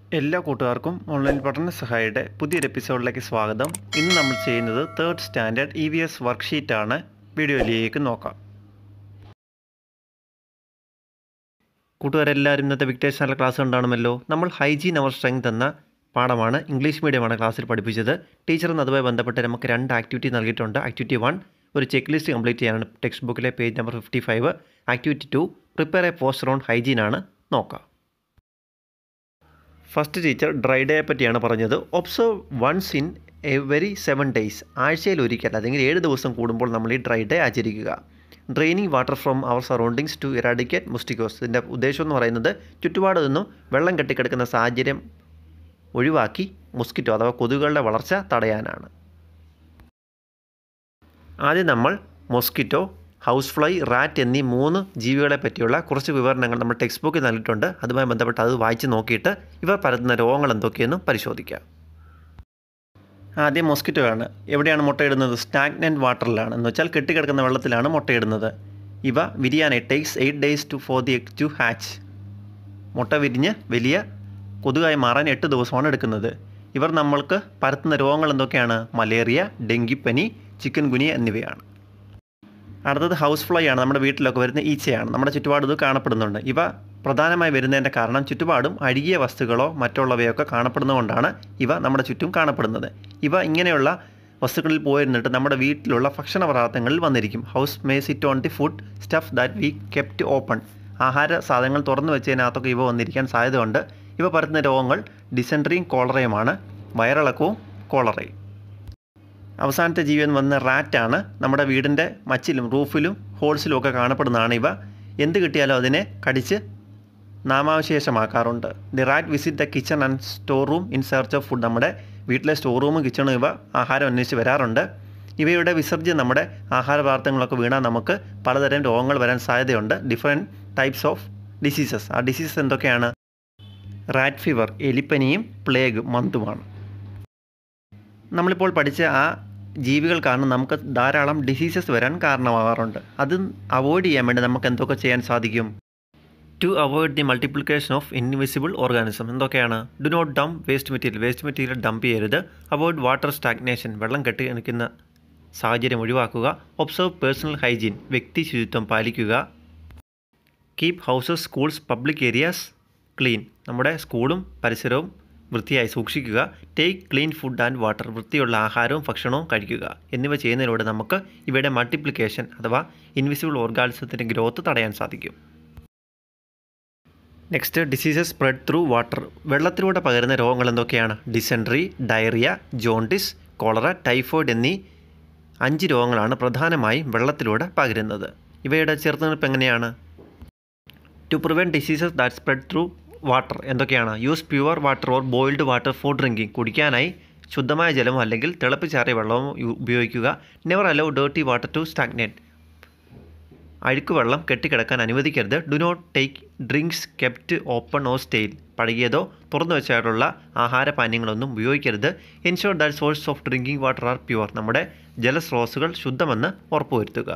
എല്ലാ കൂട്ടുകാർക്കും ഓൺലൈൻ പഠന സഹായിയുടെ പുതിയൊരു എപ്പിസോഡിലേക്ക് സ്വാഗതം ഇന്ന് നമ്മൾ ചെയ്യുന്നത് third standard E V S വർക്ക്ഷീറ്റാണ് വീഡിയോയിലേക്ക് നോക്കാം കൂട്ടുകാരെല്ലാവരും ഇന്നത്തെ വിക്ടേഴ്സ് ക്ലാസ് ഉണ്ടാണമല്ലോ നമ്മൾ ഹൈജീൻ അവർ സ്ട്രെങ്ത് എന്ന പാഠമാണ് ഇംഗ്ലീഷ് മീഡിയമാണ് ക്ലാസ്സിൽ പഠിപ്പിച്ചത് ടീച്ചറിന് അതുമായി ബന്ധപ്പെട്ട് നമുക്ക് രണ്ട് ആക്ടിവിറ്റി നൽകിയിട്ടുണ്ട് ആക്ടിവിറ്റി വൺ ഒരു ചെക്ക് ലിസ്റ്റ് കംപ്ലീറ്റ് ചെയ്യാനാണ് ടെക്സ്റ്റ് ബുക്കിലെ page number fifty five activity two prepare a poster on hygiene ആണ് നോക്കാം ഫസ്റ്റ് ടീച്ചർ ഡ്രൈ ഡേയെ പറ്റിയാണ് പറഞ്ഞത് observe once in every seven days ആഴ്ചയിൽ ഒരിക്കൽ അല്ലെങ്കിൽ ഏഴ് ദിവസം കൂടുമ്പോൾ നമ്മൾ ഈ ഡ്രൈ ഡേ ആചരിക്കുക draining water from our surroundings to eradicate mosquitoes ഇതിൻ്റെ ഉദ്ദേശം എന്ന് പറയുന്നത് ചുറ്റുപാട് നിന്നും വെള്ളം കെട്ടിക്കിടക്കുന്ന സാഹചര്യം ഒഴിവാക്കി മൊസ്കിറ്റോ അഥവാ കൊതുകുകളുടെ വളർച്ച തടയാനാണ് ആദ്യം നമ്മൾ മൊസ്കിറ്റോ ഹൗസ് ഫ്ലൈ റാറ്റ് എന്നീ മൂന്ന് ജീവികളെ പറ്റിയുള്ള കുറച്ച് വിവരണങ്ങൾ നമ്മൾ ടെക്സ്റ്റ് ബുക്കിൽ നൽകിയിട്ടുണ്ട് അതുമായി ബന്ധപ്പെട്ട് അത് വായിച്ച് നോക്കിയിട്ട് ഇവർ പരത്തുന്ന രോഗങ്ങൾ എന്തൊക്കെയെന്നും പരിശോധിക്കാം ആദ്യം മൊസ്കിറ്റോ ആണ് എവിടെയാണ് മുട്ടയിടുന്നത് സ്റ്റാഗ്നൻറ്റ് വാട്ടറിലാണ് എന്ന് വെച്ചാൽ കെട്ടിക്കിടക്കുന്ന വെള്ളത്തിലാണ് മുട്ടയിടുന്നത് ഇവ വിരിയാനായി takes eight days to for the egg to hatch മുട്ട വിരിഞ്ഞ് വലിയ കൊതുകായി മാറാൻ എട്ട് ദിവസമാണ് എടുക്കുന്നത് ഇവർ നമ്മൾക്ക് പരത്തുന്ന രോഗങ്ങൾ എന്തൊക്കെയാണ് മലേറിയ ഡെങ്കിപ്പനി ചിക്കൻ ഗുനിയ എന്നിവയാണ് അടുത്തത് ഹൗസ് ഫ്ലൈ ആണ് നമ്മുടെ വീട്ടിലൊക്കെ വരുന്ന ഈച്ചയാണ് നമ്മുടെ ചുറ്റുപാട് ഇത് കാണപ്പെടുന്നുണ്ട് ഇവ പ്രധാനമായി വരുന്നതിൻ്റെ കാരണം ചുറ്റുപാടും അഴുകിയ വസ്തുക്കളോ മറ്റുള്ളവയൊക്കെ കാണപ്പെടുന്നതുകൊണ്ടാണ് ഇവ നമ്മുടെ ചുറ്റും കാണപ്പെടുന്നത് ഇവ ഇങ്ങനെയുള്ള വസ്തുക്കളിൽ പോയിരുന്നിട്ട് നമ്മുടെ വീട്ടിലുള്ള ഭക്ഷണ പദാർത്ഥങ്ങളിൽ വന്നിരിക്കും house may sit on the food stuff that we kept open ആഹാര സാധനങ്ങൾ തുറന്നു വെച്ചതിനകത്തൊക്കെ ഇവ വന്നിരിക്കാൻ സാധ്യതയുണ്ട് ഇവ പരത്തുന്ന രോഗങ്ങൾ ഡിസെൻട്രിയും കോളറയുമാണ് വയറിളക്കവും കോളറയും അവസാനത്തെ ജീവൻ വന്ന റാറ്റാണ് നമ്മുടെ വീടിൻ്റെ മച്ചിലും റൂഫിലും ഹോൾസിലും ഒക്കെ കാണപ്പെടുന്നതാണ് ഇവ എന്ത് കിട്ടിയാലും അതിനെ കടിച്ച് നാമാവശേഷമാക്കാറുണ്ട് the rat visit the kitchen and store room in search of food നമ്മുടെ വീട്ടിലെ സ്റ്റോർ റൂമും കിച്ചണും ഇവ ആഹാരം അന്വേഷിച്ച് വരാറുണ്ട് ഇവയുടെ വിസർജ്യം നമ്മുടെ ആഹാര പദാർത്ഥങ്ങളൊക്കെ വീണാൽ നമുക്ക് പലതരം രോഗങ്ങൾ വരാൻ സാധ്യതയുണ്ട് ഡിഫറെൻറ്റ് ടൈപ്സ് ഓഫ് ഡിസീസസ് ആ ഡിസീസസ് എന്തൊക്കെയാണ് റാറ്റ് ഫീവർ എലിപ്പനിയും പ്ലേഗ് മന്തുമാണ് നമ്മളിപ്പോൾ പഠിച്ച ആ ജീവികൾ കാരണം നമുക്ക് ധാരാളം ഡിസീസസ് വരാൻ കാരണമാകാറുണ്ട് അത് അവോയ്ഡ് ചെയ്യാൻ വേണ്ടി നമുക്ക് എന്തൊക്കെ ചെയ്യാൻ സാധിക്കും to avoid the multiplication of invisible organism എന്തൊക്കെയാണ് do not dump waste material waste material dump ചെയ്യരുത് അവോയ്ഡ് വാട്ടർ സ്റ്റാഗ്നേഷൻ വെള്ളം കെട്ടി നിൽക്കുന്ന സാഹചര്യം ഒഴിവാക്കുക ഒബ്സർവ് പേഴ്സണൽ ഹൈജീൻ വ്യക്തി ശുചിത്വം പാലിക്കുക keep houses schools public areas clean നമ്മുടെ സ്കൂളും പരിസരവും വൃത്തിയായി സൂക്ഷിക്കുക take clean food and water വൃത്തിയുള്ള ആഹാരവും ഭക്ഷണവും കഴിക്കുക എന്നിവ ചെയ്യുന്നതിലൂടെ നമുക്ക് ഇവയുടെ മൾട്ടിപ്ലിക്കേഷൻ അഥവാ ഇൻവിസിബിൾ ഓർഗാനിസത്തിൻ്റെ ഗ്രോത്ത് തടയാൻ സാധിക്കും next diseases spread through water വെള്ളത്തിലൂടെ പകരുന്ന രോഗങ്ങൾ എന്തൊക്കെയാണ് dysentery diarrhoea jaundice cholera typhoid എന്നീ അഞ്ച് രോഗങ്ങളാണ് പ്രധാനമായും വെള്ളത്തിലൂടെ പകരുന്നത് ഇവയുടെ ചെറുത്തുനിൽപ്പ് എങ്ങനെയാണ് to prevent diseases that spread through water എന്തൊക്കെയാണ് use pure water or boiled water for drinking കുടിക്കാനായി ശുദ്ധമായ ജലമോ അല്ലെങ്കിൽ തിളപ്പിച്ചാറിയ വെള്ളവും ഉപയോഗിക്കുക never allow dirty water to stagnate അഴുക്ക് വെള്ളം കെട്ടിക്കിടക്കാൻ അനുവദിക്കരുത് do not take drinks kept open or stale പഴകിയതോ തുറന്നു വെച്ചായിട്ടുള്ള ആഹാരപാനീയങ്ങളൊന്നും ഉപയോഗിക്കരുത് ensure that source of drinking water are pure നമ്മുടെ ജലസ്രോതസ്സുകൾ ശുദ്ധമെന്ന് ഉറപ്പുവരുത്തുക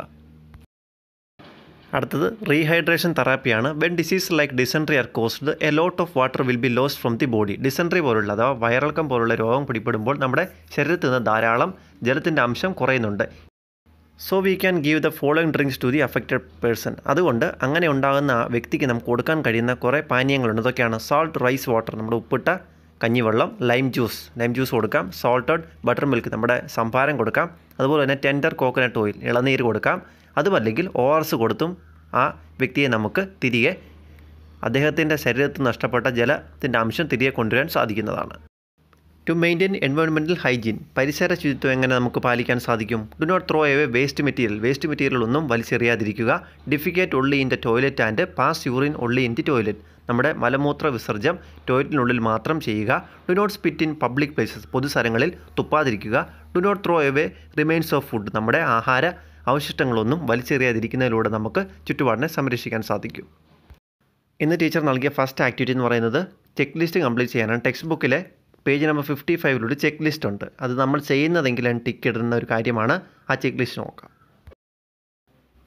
അടുത്തത് റീഹൈഡ്രേഷൻ തെറാപ്പിയാണ് when disease like dysentery are caused a lot of water will be lost from the body dysentery പോലുള്ള അഥവാ വയറിളക്കം പോലുള്ള രോഗം പിടിപ്പെടുമ്പോൾ നമ്മുടെ ശരീരത്തിൽ നിന്ന് ധാരാളം ജലത്തിൻ്റെ അംശം കുറയുന്നുണ്ട് so we can give the following drinks to the affected person അതുകൊണ്ട് അങ്ങനെ ഉണ്ടാകുന്ന ആ വ്യക്തിക്ക് നമുക്ക് കൊടുക്കാൻ കഴിയുന്ന കുറേ പാനീയങ്ങളുണ്ട് ഇതൊക്കെയാണ് സാൾട്ട് റൈസ് വാട്ടർ നമ്മുടെ ഉപ്പിട്ട കഞ്ഞിവെള്ളം ലൈം ജ്യൂസ് ലൈം ജ്യൂസ് കൊടുക്കാം സോൾട്ടഡ് ബട്ടർ മിൽക്ക് നമ്മുടെ സംഭാരം കൊടുക്കാം അതുപോലെ തന്നെ ടെൻഡർ കോക്കനട്ട് ഓയിൽ ഇളനീര് കൊടുക്കാം അതുമല്ലെങ്കിൽ ഒ ആർ എസ് കൊടുത്തും ആ വ്യക്തിയെ നമുക്ക് തിരികെ അദ്ദേഹത്തിൻ്റെ ശരീരത്തിൽ നഷ്ടപ്പെട്ട ജലത്തിൻ്റെ അംശം തിരികെ കൊണ്ടുവരാൻ സാധിക്കുന്നതാണ് ടു മെയിൻറ്റെയിൻ എൻവയോൺമെൻറ്റൽ ഹൈജീൻ പരിസര ശുചിത്വം എങ്ങനെ നമുക്ക് പാലിക്കാൻ സാധിക്കും do not throw away waste material waste material ഒന്നും വലിച്ചെറിയാതിരിക്കുക defecate only in the toilet and pass urine only in the toilet നമ്മുടെ മലമൂത്ര വിസർജ്യം ടോയ്ലറ്റിനുള്ളിൽ മാത്രം ചെയ്യുക do not spit in public places പൊതുസ്ഥലങ്ങളിൽ തുപ്പാതിരിക്കുക do not throw away remains of food നമ്മുടെ ആഹാര അവശിഷ്ടങ്ങളൊന്നും വലിച്ചെറിയാതിരിക്കുന്നതിലൂടെ നമുക്ക് ചുറ്റുപാടിനെ സംരക്ഷിക്കാൻ സാധിക്കും ഇന്ന് ടീച്ചർ നൽകിയ ഫസ്റ്റ് ആക്ടിവിറ്റി എന്ന് പറയുന്നത് ചെക്ക് ലിസ്റ്റ് കംപ്ലീറ്റ് ചെയ്യാനാണ് ടെക്സ്റ്റ് ബുക്കിലെ പേജ് നമ്പർ ഫിഫ്റ്റി ഫൈവിലൊരു ചെക്ക് ലിസ്റ്റ് ഉണ്ട് അത് നമ്മൾ ചെയ്യുന്നതെങ്കിലും ടിക്ക് ഇടുന്ന ഒരു കാര്യമാണ് ആ ചെക്ക് ലിസ്റ്റ് നോക്കാം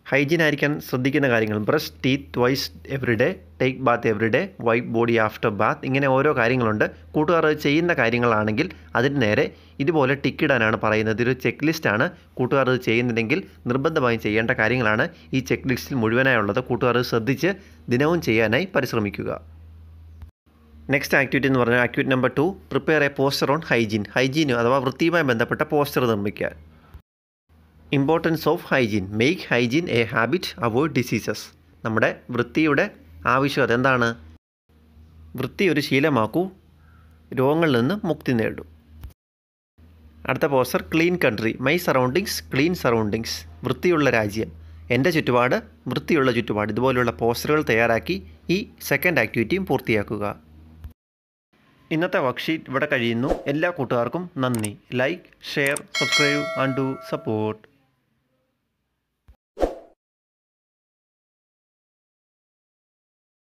ഹൈജീൻ ആയിരിക്കാൻ ശ്രദ്ധിക്കുന്ന കാര്യങ്ങൾ brush teeth twice every day take bath every day wipe body after bath ഇങ്ങനെ ഓരോ കാര്യങ്ങളുണ്ട് കൂട്ടുകാർ ചെയ്യുന്ന കാര്യങ്ങളാണെങ്കിൽ അതിന് നേരെ ഇതുപോലെ ടിക്കിടാനാണ് പറയുന്നത് ഇതൊരു ചെക്ക് ലിസ്റ്റാണ് കൂട്ടുകാർ ഇത് ചെയ്യുന്നുണ്ടെങ്കിൽ നിർബന്ധമായും ചെയ്യേണ്ട കാര്യങ്ങളാണ് ഈ ചെക്ക് ലിസ്റ്റിൽ മുഴുവനായുള്ളത് കൂട്ടുകാർ ശ്രദ്ധിച്ച് ദിനവും ചെയ്യാനായി പരിശ്രമിക്കുക നെക്സ്റ്റ് ആക്ടിവിറ്റി എന്ന് പറഞ്ഞാൽ activity number two prepare a poster on hygiene hygiene അഥവാ വൃത്തിയുമായി ബന്ധപ്പെട്ട പോസ്റ്റർ നിർമ്മിക്കുക importance of hygiene make hygiene a habit avoid diseases നമ്മുടെ വൃത്തിയുടെ ആവശ്യകത എന്താണ് വൃത്തി ഒരു ശീലമാക്കൂ രോഗങ്ങളിൽ നിന്ന് മുക്തി നേടൂ അടുത്ത poster clean country my surroundings clean surroundings വൃത്തിയുള്ള രാജ്യം എൻ്റെ ചുറ്റുപാട് വൃത്തിയുള്ള ചുറ്റുപാട് ഇതുപോലുള്ള പോസ്റ്ററുകൾ തയ്യാറാക്കി ഈ സെക്കൻഡ് ആക്ടിവിറ്റിയും പൂർത്തിയാക്കുക ഇന്നത്തെ വർക്ക്ഷീറ്റ് ഇവിടെ കഴിയുന്നു എല്ലാ കൂട്ടുകാർക്കും നന്ദി like share subscribe and do support